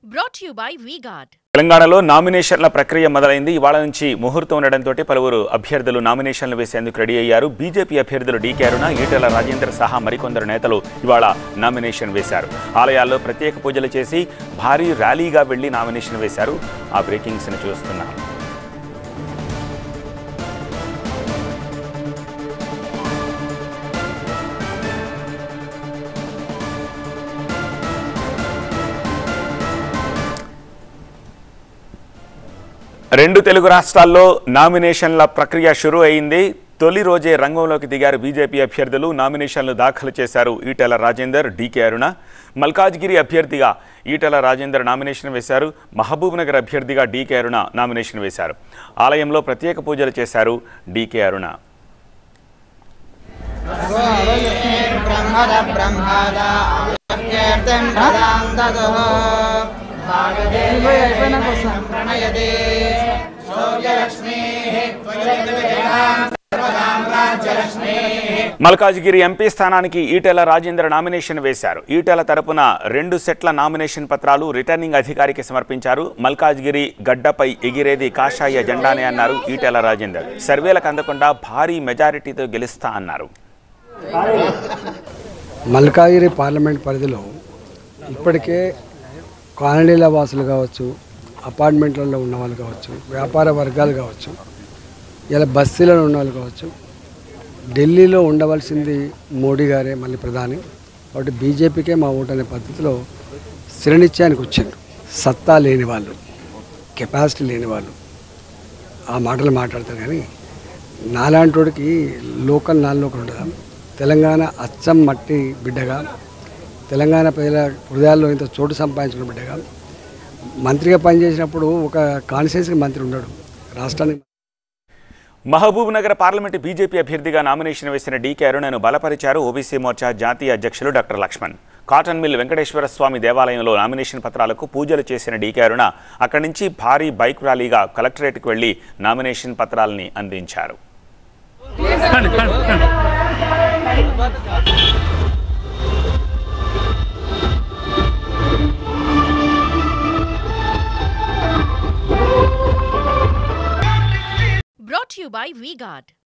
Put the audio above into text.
brought to you by VGuard. తెలంగాణలో నామినేషన్ల ప్రక్రియ మొదలైంది ఇవాళ నుంచి ముహూర్తం ఉండడంతో పలువురు అభ్యర్థులు నామినేషన్లు వేసేందుకు రెడీ అయ్యారు బీజేపీ అభ్యర్థులు డీ అరుణ ఈటెల రాజేందర్ సహా మరికొందరు నేతలు ఇవాళ నామినేషన్ వేశారు ఆలయాల్లో ప్రత్యేక పూజలు చేసి భారీ ర్యాలీగా వెళ్లి నామినేషన్ వేశారు ఆ బ్రేకింగ్స్ని చూస్తున్నాం రెండు తెలుగు రాష్ట్రాల్లో నామినేషన్ల ప్రక్రియ షురూ అయింది తొలి రోజే రంగంలోకి దిగారు బీజేపీ అభ్యర్థులు నామినేషన్లు దాఖలు చేశారు ఈటెల రాజేందర్ డీకే అరుణ మల్కాజ్గిరి అభ్యర్థిగా ఈటెల రాజేందర్ నామినేషన్ వేశారు మహబూబ్ నగర్ అభ్యర్థిగా డీకే అరుణ నామినేషన్ వేశారు ఆలయంలో ప్రత్యేక పూజలు చేశారు డీకే అరుణ బ్రహ్మద బ్రహ్మద కీర్తిం ప్రదాం దదుః ప్రణయదే సౌర్యలక్ష్మీః మల్కాజ్గిరి ఎంపీ స్థానానికి ఈటెల రాజేందర్ నామినేషన్ వేశారు ఈటెల తరపున రెండు సెట్ల నామినేషన్ పత్రాలు రిటర్నింగ్ అధికారికి సమర్పించారు మల్కాజ్గిరి గడ్డపై ఎగిరేది కాషాయ జెండానే అన్నారు ఈటెల రాజేందర్ సర్వేలకు అందకుండా భారీ మెజారిటీతో గెలుస్తా అన్నారు మల్కాగిరి పార్లమెంట్ పరిధిలో ఇప్పటికే కాలనీల వాసులు కావచ్చు అపార్ట్మెంట్లలో ఉన్న వాళ్ళు కావచ్చు వ్యాపార వర్గాలు కావచ్చు ఇలా బస్తీలలో ఉన్న వాళ్ళు కావచ్చు ఢిల్లీలో ఉండవలసింది మోడీ గారే మళ్ళీ ప్రధాని కాబట్టి బీజేపీకే మా ఓటు అనే పద్ధతిలో స్థిరనిత్యానికి వచ్చిండ్రు సత్తా లేని వాళ్ళు కెపాసిటీ లేని వాళ్ళు ఆ మాటలు మాట్లాడతారు కానీ నాలాంటోడికి లోకల్ నాన్ లోకల్ ఉండదా తెలంగాణ అచ్చం మట్టి బిడ్డగా తెలంగాణ ప్రజల హృదయాల్లో ఇంత చోటు సంపాదించుకున్న బిడ్డగా మంత్రిగా పనిచేసినప్పుడు ఒక కాన్స్టిట్యూన్సీకి మంత్రి ఉన్నాడు రాష్ట్రానికి మహబూబ్ నగర్ పార్లమెంటు బీజేపీ అభ్యర్థిగా నామినేషన్ వేసిన డీకే అరుణను బలపరిచారు ఓబీసీ మోర్చా జాతీయ అధ్యక్షులు doctor Laxman cotton mill Venkateswara Swamy దేవాలయంలో నామినేషన్ పత్రాలకు పూజలు చేసిన డీకే అరుణ అక్కడి నుంచి భారీ బైక్ ర్యాలీగా కలెక్టరేట్కి వెళ్లి నామినేషన్ పత్రాలని అందించారు Brought to you by VGuard.